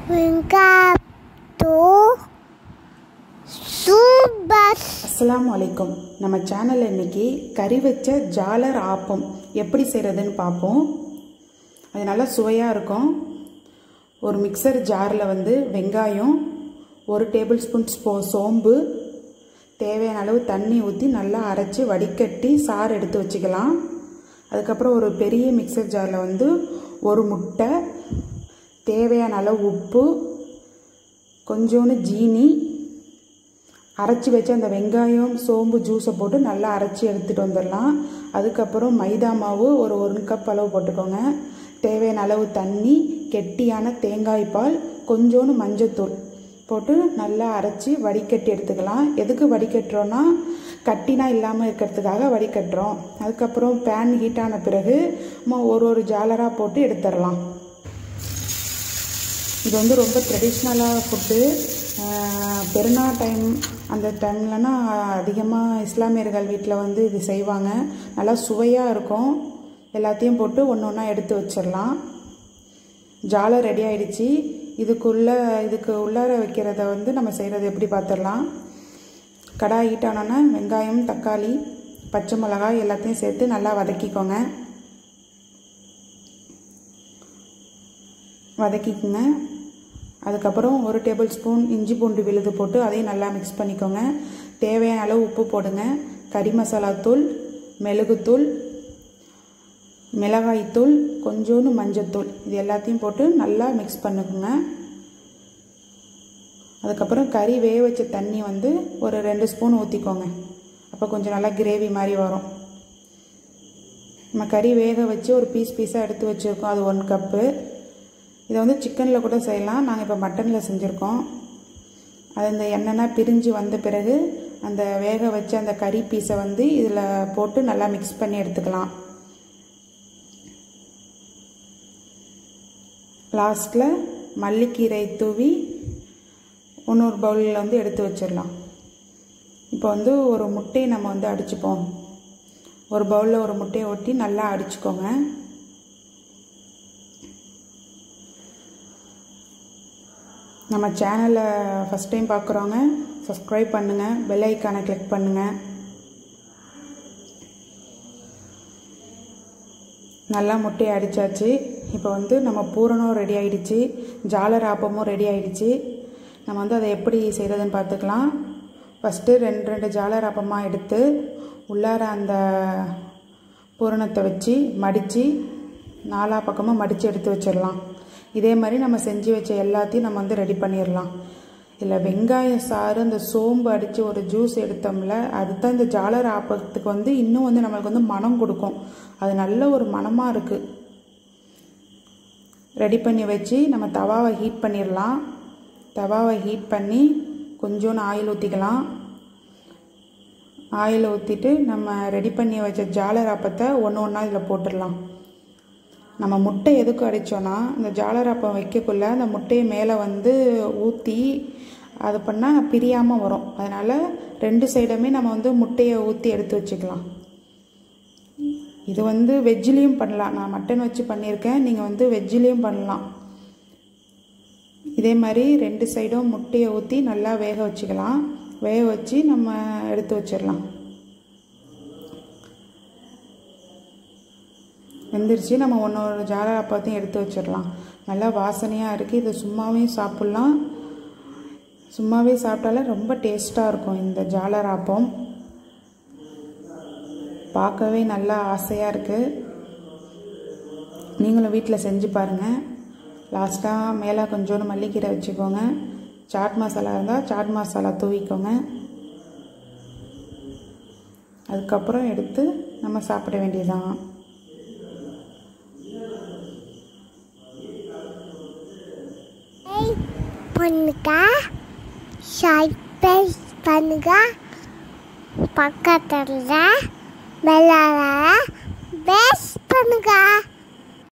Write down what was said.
Venga to Subas. அஸ்ஸலாமு அலைக்கும் நம்ம சேனல் இன்னைக்கு கறி வச்ச ஜாலர் ஆப்பம் எப்படி செய்கிறதுன்னு பார்ப்போம் அது நல்லா சுவையாக இருக்கும் ஒரு மிக்சர் ஜாரில் வந்து வெங்காயம் ஒரு டேபிள் ஸ்பூன் ஸ்போ சோம்பு தேவையான அளவு தண்ணி ஊற்றி நல்லா அரைச்சி வடிகட்டி சாறு எடுத்து வச்சுக்கலாம் அதுக்கப்புறம் ஒரு பெரிய மிக்சர் ஜாரில் வந்து ஒரு முட்டை தேவையான அளவு உப்பு கொஞ்சோண்டு ஜீனி அரைச்சி வச்ச அந்த வெங்காயம் சோம்பு ஜூஸை போட்டு நல்லா அரைச்சி எடுத்துகிட்டு வந்துடலாம் அதுக்கப்புறம் மைதா மாவு ஒரு ஒரு கப் அளவு போட்டுக்கோங்க தேவையான அளவு தண்ணி கெட்டியான தேங்காய் பால் கொஞ்சோண்டு மஞ்சத்தூள் போட்டு நல்லா அரைச்சி வடிகட்டி எடுத்துக்கலாம் எதுக்கு வடிகட்டுறோன்னா கட்டினா இல்லாமல் இருக்கிறதுக்காக வடிகட்டுறோம் அதுக்கப்புறம் பேன் ஹீட்டான பிறகு நம்ம ஒரு ஒரு ஜாலராக போட்டு எடுத்துடலாம் இது வந்து ரொம்ப ட்ரெடிஷ்னலாக ஃபுட்டு பெருநா டைம் அந்த டைம்லனா அதிகமாக இஸ்லாமியர்கள் வீட்டில் வந்து இது செய்வாங்க நல்லா சுவையாக இருக்கும் எல்லாத்தையும் போட்டு ஒன்று ஒன்றா எடுத்து வச்சிடலாம் ஜாலை ரெடி ஆயிடுச்சு இதுக்குள்ளே இதுக்கு உள்ளார வைக்கிறத வந்து நம்ம செய்கிறது எப்படி பார்த்துடலாம் கடாய் ஹீட்டானோன்னா வெங்காயம் தக்காளி பச்சை மிளகாய் எல்லாத்தையும் சேர்த்து நல்லா வதக்கிக்கோங்க வதக்கிக்குங்க அதுக்கப்புறம் ஒரு டேபிள் ஸ்பூன் இஞ்சி பூண்டு விழுது போட்டு அதையும் நல்லா மிக்ஸ் பண்ணிக்கோங்க தேவையான அளவு உப்பு போடுங்க கறி மசாலா தூள் மெழுகுத்தூள் மிளகாய்த்தூள் கொஞ்சோண்டு மஞ்சத்தூள் இது எல்லாத்தையும் போட்டு நல்லா மிக்ஸ் பண்ணுக்குங்க அதுக்கப்புறம் கறி வேக வச்ச தண்ணி வந்து ஒரு ரெண்டு ஸ்பூன் ஊற்றிக்கோங்க அப்போ கொஞ்சம் நல்லா கிரேவி மாதிரி வரும் நம்ம கறி வேக வச்சு ஒரு பீஸ் பீஸாக எடுத்து வச்சுருக்கோம் அது ஒன் கப்பு இதை வந்து சிக்கனில் கூட செய்யலாம் நாங்கள் இப்போ மட்டனில் செஞ்சுருக்கோம் அது இந்த எண்ணெய்னா பிரிஞ்சு வந்த பிறகு அந்த வேக வச்ச அந்த கறி பீஸை வந்து இதில் போட்டு நல்லா மிக்ஸ் பண்ணி எடுத்துக்கலாம் லாஸ்ட்டில் மல்லிக்கீரை தூவி இன்னொரு பவுலில் வந்து எடுத்து வச்சிடலாம் இப்போ வந்து ஒரு முட்டையை நம்ம வந்து அடிச்சுப்போம் ஒரு பவுலில் ஒரு முட்டையை ஒட்டி நல்லா அடிச்சுக்கோங்க நம்ம சேனலை ஃபஸ்ட் டைம் பார்க்குறவங்க சப்ஸ்கிரைப் பண்ணுங்கள் பெல் ஐக்கானை கிளிக் பண்ணுங்கள் நல்லா முட்டையை அடித்தாச்சு இப்போ வந்து நம்ம பூரணம் ரெடி ஆயிடுச்சு ஜாலர் ஆப்பமும் ரெடி ஆயிடுச்சு நம்ம வந்து அதை எப்படி செய்கிறதுன்னு பார்த்துக்கலாம் ஃபஸ்ட்டு ரெண்டு ரெண்டு ஜாலர் ஆப்பமாக எடுத்து உள்ளார அந்த பூரணத்தை வச்சு மடித்து நாலா பக்கமும் மடித்து எடுத்து வச்சிடலாம் இதே மாதிரி நம்ம செஞ்சு வச்ச எல்லாத்தையும் நம்ம வந்து ரெடி பண்ணிடலாம் இல்லை வெங்காய சாறு இந்த சோம்பு அடித்து ஒரு ஜூஸ் எடுத்தோம்ல அதுதான் இந்த ஜாலர் ஆப்பத்துக்கு வந்து இன்னும் வந்து நம்மளுக்கு வந்து மனம் கொடுக்கும் அது நல்ல ஒரு மனமாக இருக்குது ரெடி பண்ணி வச்சு நம்ம தவாவை ஹீட் பண்ணிடலாம் தவாவை ஹீட் பண்ணி கொஞ்சோண்டு ஆயில் ஊற்றிக்கலாம் ஆயில் ஊற்றிட்டு நம்ம ரெடி பண்ணி வச்ச ஜாலர் ஆப்பத்தை ஒன்று ஒன்றா இதில் போட்டுடலாம் நம்ம முட்டை எதுக்கு அடித்தோன்னா இந்த ஜாலராப்பம் வைக்கக்குள்ள அந்த முட்டையை மேலே வந்து ஊற்றி அது பண்ணால் பிரியாமல் வரும் அதனால் ரெண்டு சைடுமே நம்ம வந்து முட்டையை ஊற்றி எடுத்து வச்சுக்கலாம் இது வந்து வெஜ்ஜிலையும் பண்ணலாம் நான் மட்டன் வச்சு பண்ணியிருக்கேன் நீங்கள் வந்து வெஜ்ஜிலையும் பண்ணலாம் இதே மாதிரி ரெண்டு சைடும் முட்டையை ஊற்றி நல்லா வேக வச்சுக்கலாம் வேக வச்சு நம்ம எடுத்து வச்சிடலாம் வெந்துருச்சு நம்ம ஒன்று ஒரு ஜாலர் அப்பத்தையும் எடுத்து வச்சிடலாம் நல்லா வாசனையாக இருக்குது இதை சும்மாவே சாப்பிட்லாம் சும்மாவே சாப்பிட்டாலே ரொம்ப டேஸ்ட்டாக இருக்கும் இந்த ஜாலர் ஆப்பம் பார்க்கவே நல்லா ஆசையாக இருக்குது நீங்களும் வீட்டில் செஞ்சு பாருங்கள் லாஸ்ட்டாக மேலே கொஞ்சோண்டு மல்லிக்கீரை வச்சுக்கோங்க சாட் மசாலா இருந்தால் சாட் மசாலா தூவிக்கோங்க அதுக்கப்புறம் எடுத்து நம்ம சாப்பிட வேண்டியதான் பண்ணுங்க சப்ஸ்கிரைப் பண்ணுங்க பக்கத்தில் விளையாட பெஸ்ட் பண்ணுங்க